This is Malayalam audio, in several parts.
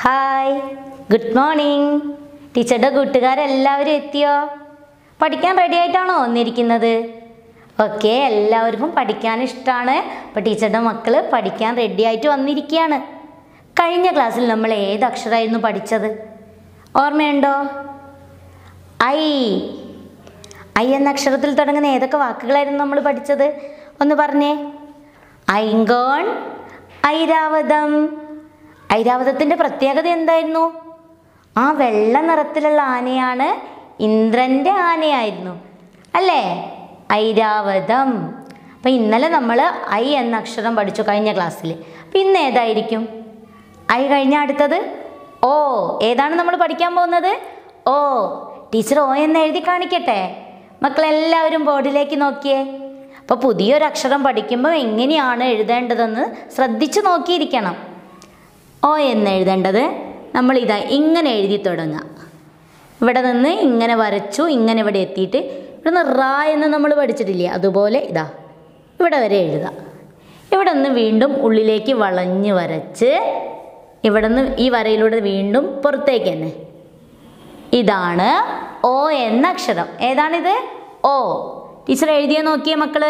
ഹായ് ഗുഡ് മോർണിംഗ് ടീച്ചറുടെ കൂട്ടുകാരെല്ലാവരും എത്തിയോ പഠിക്കാൻ റെഡി ആയിട്ടാണോ വന്നിരിക്കുന്നത് ഓക്കെ എല്ലാവർക്കും പഠിക്കാൻ ഇഷ്ടമാണ് അപ്പോൾ ടീച്ചറുടെ മക്കൾ പഠിക്കാൻ റെഡി ആയിട്ട് വന്നിരിക്കുകയാണ് കഴിഞ്ഞ ക്ലാസ്സിൽ നമ്മൾ ഏത് അക്ഷരമായിരുന്നു പഠിച്ചത് ഓർമ്മയുണ്ടോ ഐ ഐ എന്ന അക്ഷരത്തിൽ തുടങ്ങുന്ന ഏതൊക്കെ വാക്കുകളായിരുന്നു നമ്മൾ പഠിച്ചത് ഒന്ന് പറഞ്ഞേ ഐങ്കോൺ ഐരാവതം ഐരാവതത്തിൻ്റെ പ്രത്യേകത എന്തായിരുന്നു ആ വെള്ള നിറത്തിലുള്ള ആനയാണ് ഇന്ദ്രൻ്റെ ആനയായിരുന്നു അല്ലേ ഐരാവതം അപ്പം ഇന്നലെ നമ്മൾ ഐ എന്ന അക്ഷരം പഠിച്ചു കഴിഞ്ഞ ക്ലാസ്സിൽ അപ്പം ഇന്ന് ഏതായിരിക്കും ഐ കഴിഞ്ഞ അടുത്തത് ഓ ഏതാണ് നമ്മൾ പഠിക്കാൻ പോകുന്നത് ഓ ടീച്ചർ ഓ എന്ന് എഴുതി കാണിക്കട്ടെ മക്കളെല്ലാവരും ബോർഡിലേക്ക് നോക്കിയേ അപ്പോൾ പുതിയൊരു അക്ഷരം പഠിക്കുമ്പോൾ എങ്ങനെയാണ് എഴുതേണ്ടതെന്ന് ശ്രദ്ധിച്ചു നോക്കിയിരിക്കണം ഓ എന്ന് എഴുതേണ്ടത് നമ്മൾ ഇതാ ഇങ്ങനെ എഴുതി തുടങ്ങുക ഇവിടെ നിന്ന് ഇങ്ങനെ വരച്ചു ഇങ്ങനെ ഇവിടെ എത്തിയിട്ട് ഇവിടെ നിന്ന് റാ എന്ന് നമ്മൾ പഠിച്ചിട്ടില്ലേ അതുപോലെ ഇതാ ഇവിടെ വരെ എഴുതുക ഇവിടെ നിന്ന് വീണ്ടും ഉള്ളിലേക്ക് വളഞ്ഞ് വരച്ച് ഇവിടെ നിന്ന് ഈ വരയിലൂടെ വീണ്ടും പുറത്തേക്ക് തന്നെ ഇതാണ് ഓ എന്ന അക്ഷരം ഏതാണിത് ഓ ടീച്ചർ എഴുതിയ നോക്കിയേ മക്കള്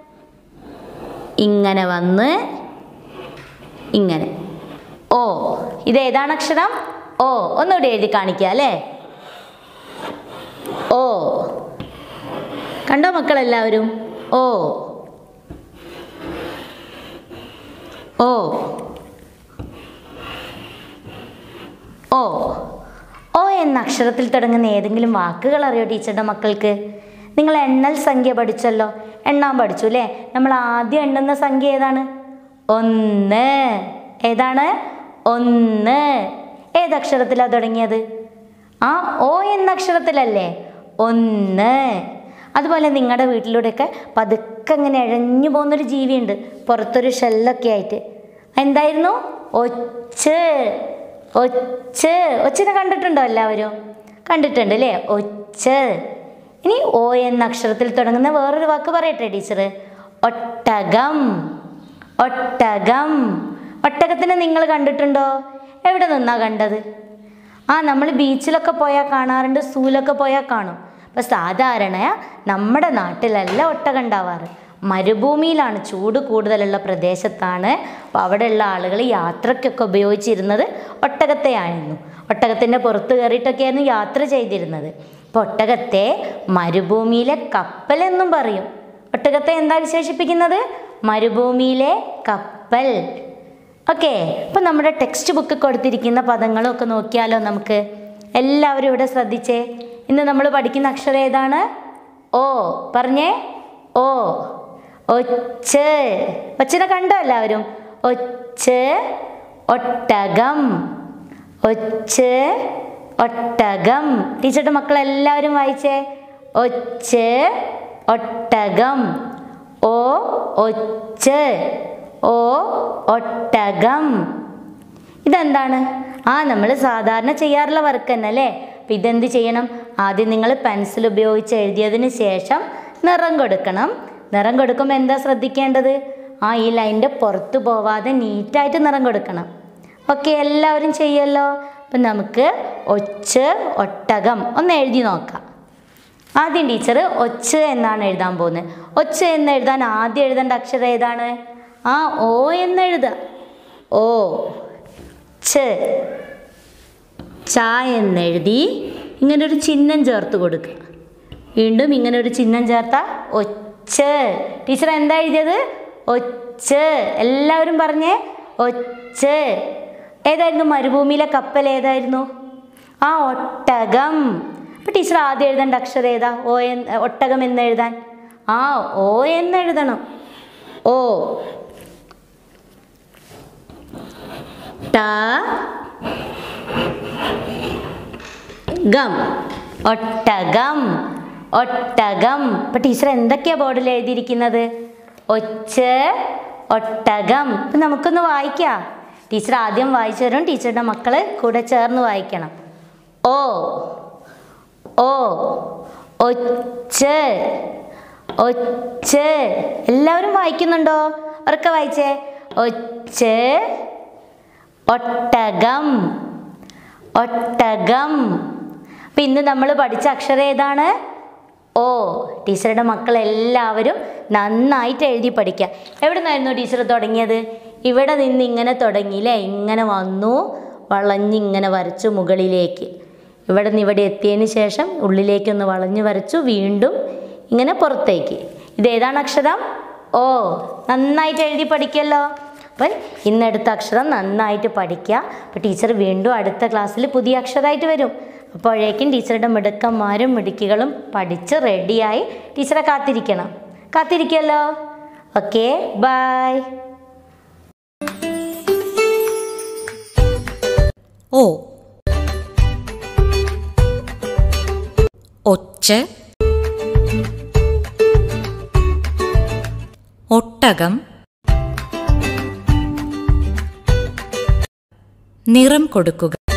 ഇങ്ങനെ വന്ന് ഇങ്ങനെ ഓ ഇത് ഏതാണ് അക്ഷരം ഓ ഒന്നുകൂടി എഴുതി കാണിക്കുക അല്ലേ ഓ കണ്ടോ മക്കളെല്ലാവരും ഓ ഓ ഓ ഓ എന്ന അക്ഷരത്തിൽ തുടങ്ങുന്ന ഏതെങ്കിലും വാക്കുകൾ അറിയോ ടീച്ചറുടെ മക്കൾക്ക് നിങ്ങൾ എണ്ണൽ സംഖ്യ പഠിച്ചല്ലോ എണ്ണാൻ പഠിച്ചു അല്ലേ നമ്മൾ ആദ്യം എണ്ണുന്ന സംഖ്യ ഏതാണ് ഒന്ന് ഏതാണ് ഒന്ന് ഏതക്ഷരത്തിലാണ് തുടങ്ങിയത് ആ ഓ എന്ന അക്ഷരത്തിലല്ലേ ഒന്ന് അതുപോലെ നിങ്ങളുടെ വീട്ടിലൂടെയൊക്കെ പതുക്കെ ഇങ്ങനെ ഇഴഞ്ഞു പോകുന്നൊരു ജീവിയുണ്ട് പുറത്തൊരു ഷെല്ലൊക്കെ ആയിട്ട് എന്തായിരുന്നു ഒച്ച് ഒച്ച് ഒച്ചിനെ കണ്ടിട്ടുണ്ടോ എല്ലാവരും കണ്ടിട്ടുണ്ട് അല്ലേ ഒച്ച് ഇനി ഓ എന്ന അക്ഷരത്തിൽ തുടങ്ങുന്ന വേറൊരു വാക്ക് പറയട്ടെ ടീച്ചർ ഒട്ടകം ഒട്ടകം ഒട്ടകത്തിനെ നിങ്ങൾ കണ്ടിട്ടുണ്ടോ എവിടെ നിന്നാ കണ്ടത് ആ നമ്മൾ ബീച്ചിലൊക്കെ പോയാൽ കാണാറുണ്ട് സൂലൊക്കെ പോയാൽ കാണും അപ്പം സാധാരണ നമ്മുടെ നാട്ടിലല്ല ഒട്ടകം ഉണ്ടാവാറ് മരുഭൂമിയിലാണ് ചൂട് കൂടുതലുള്ള പ്രദേശത്താണ് അപ്പോൾ അവിടെയുള്ള ആളുകൾ യാത്രയ്ക്കൊക്കെ ഉപയോഗിച്ചിരുന്നത് ഒട്ടകത്തെയായിരുന്നു ഒട്ടകത്തിൻ്റെ പുറത്ത് കയറിയിട്ടൊക്കെയായിരുന്നു യാത്ര ചെയ്തിരുന്നത് അപ്പോൾ ഒട്ടകത്തെ മരുഭൂമിയിലെ കപ്പൽ എന്നും പറയും ഒട്ടകത്തെ എന്താ വിശേഷിപ്പിക്കുന്നത് മരുഭൂമിയിലെ കപ്പൽ ഓക്കെ അപ്പം നമ്മുടെ ടെക്സ്റ്റ് ബുക്ക് കൊടുത്തിരിക്കുന്ന പദങ്ങളും ഒക്കെ നോക്കിയാലോ നമുക്ക് എല്ലാവരും ഇവിടെ ശ്രദ്ധിച്ചേ ഇന്ന് നമ്മൾ പഠിക്കുന്ന അക്ഷരം ഏതാണ് ഓ പറഞ്ഞേ ഓ ഒച്ച് ഒച്ചിനെ കണ്ടോ എല്ലാവരും ഒച്ച് ഒട്ടകം ഒച്ച് ഒട്ടകം ടീച്ചറുടെ മക്കളെല്ലാവരും വായിച്ചേ ഒച്ച് ഒട്ടകം ഓ ഒച്ച് ഓ ഒട്ടകം ഇതെന്താണ് ആ നമ്മൾ സാധാരണ ചെയ്യാറുള്ള വർക്ക് തന്നെ അല്ലേ അപ്പം ഇതെന്ത് ചെയ്യണം ആദ്യം നിങ്ങൾ പെൻസിൽ ഉപയോഗിച്ച് എഴുതിയതിന് ശേഷം നിറം കൊടുക്കണം നിറം കൊടുക്കുമ്പോൾ എന്താ ശ്രദ്ധിക്കേണ്ടത് ആ ഈ ലൈൻ്റെ പുറത്ത് പോവാതെ നീറ്റായിട്ട് നിറം കൊടുക്കണം ഓക്കെ എല്ലാവരും ചെയ്യല്ലോ അപ്പം നമുക്ക് ഒച്ച് ഒട്ടകം ഒന്ന് എഴുതി നോക്കാം ആദ്യം ടീച്ചർ ഒച്ച് എന്നാണ് എഴുതാൻ പോകുന്നത് ഒച്ച് എന്ന് എഴുതാൻ ആദ്യം എഴുതേണ്ട അക്ഷരം ഏതാണ് ആ ഓ എന്ന് എഴുതുക ഓ ച് ച എന്നെഴുതി ഇങ്ങനെ ഒരു ചിഹ്നം ചേർത്ത് കൊടുക്കുക വീണ്ടും ഇങ്ങനെ ഒരു ചിഹ്നം ചേർത്ത ഒച്ച് ടീച്ചർ എന്താ എഴുതിയത് ഒച്ച് എല്ലാവരും പറഞ്ഞേ ഒച്ച് ഏതായിരുന്നു മരുഭൂമിയിലെ കപ്പൽ ഏതായിരുന്നു ആ ഒട്ടകം അപ്പം ടീച്ചർ ആദ്യം എഴുതേണ്ട അക്ഷരം ഏതാ ഓ എന്ന് ഒട്ടകം എന്ന് എഴുതാൻ ആ ഓ എന്ന് എഴുതണം ഓ ട ഗം ഒട്ടകം ഒട്ടകം ഇപ്പം ടീച്ചർ എന്തൊക്കെയാണ് ബോർഡിൽ എഴുതിയിരിക്കുന്നത് ഒച്ച് ഒട്ടകം ഇപ്പം നമുക്കൊന്ന് വായിക്കാം ടീച്ചർ ആദ്യം വായിച്ചു തരും ടീച്ചറുടെ മക്കൾ കൂടെ ചേർന്ന് വായിക്കണം ഓ ഓ ഒച്ച് ഒച്ച് എല്ലാവരും വായിക്കുന്നുണ്ടോ അവരൊക്കെ വായിച്ചേ ഒച്ച് ഒട്ടകം ഒട്ടകം അപ്പം ഇന്ന് നമ്മൾ പഠിച്ച അക്ഷരം ഏതാണ് ഓ ടീച്ചറുടെ മക്കൾ എല്ലാവരും നന്നായിട്ട് എഴുതി പഠിക്കുക എവിടെ നിന്നായിരുന്നു ടീച്ചർ തുടങ്ങിയത് ഇവിടെ നിന്ന് ഇങ്ങനെ തുടങ്ങിയില്ലേ ഇങ്ങനെ വന്നു വളഞ്ഞിങ്ങനെ വരച്ചു മുകളിലേക്ക് ഇവിടെ നിന്ന് ഇവിടെ എത്തിയതിന് ശേഷം ഉള്ളിലേക്കൊന്ന് വളഞ്ഞു വരച്ചു വീണ്ടും ഇങ്ങനെ പുറത്തേക്ക് ഇതേതാണ് അക്ഷരം ഓ നന്നായിട്ട് എഴുതി പഠിക്കല്ലോ അപ്പം ഇന്നെടുത്ത അക്ഷരം നന്നായിട്ട് പഠിക്കുക അപ്പോൾ ടീച്ചർ വീണ്ടും അടുത്ത ക്ലാസ്സിൽ പുതിയ അക്ഷരമായിട്ട് വരും അപ്പോഴേക്കും ടീച്ചറുടെ മിടുക്കന്മാരും മിടുക്കികളും പഠിച്ച് റെഡിയായി ടീച്ചറെ കാത്തിരിക്കണം കാത്തിരിക്കുമല്ലോ ഓക്കെ ബൈ ഓ ഒച്ച ഒട്ടകം നിറം കൊടുക്കുക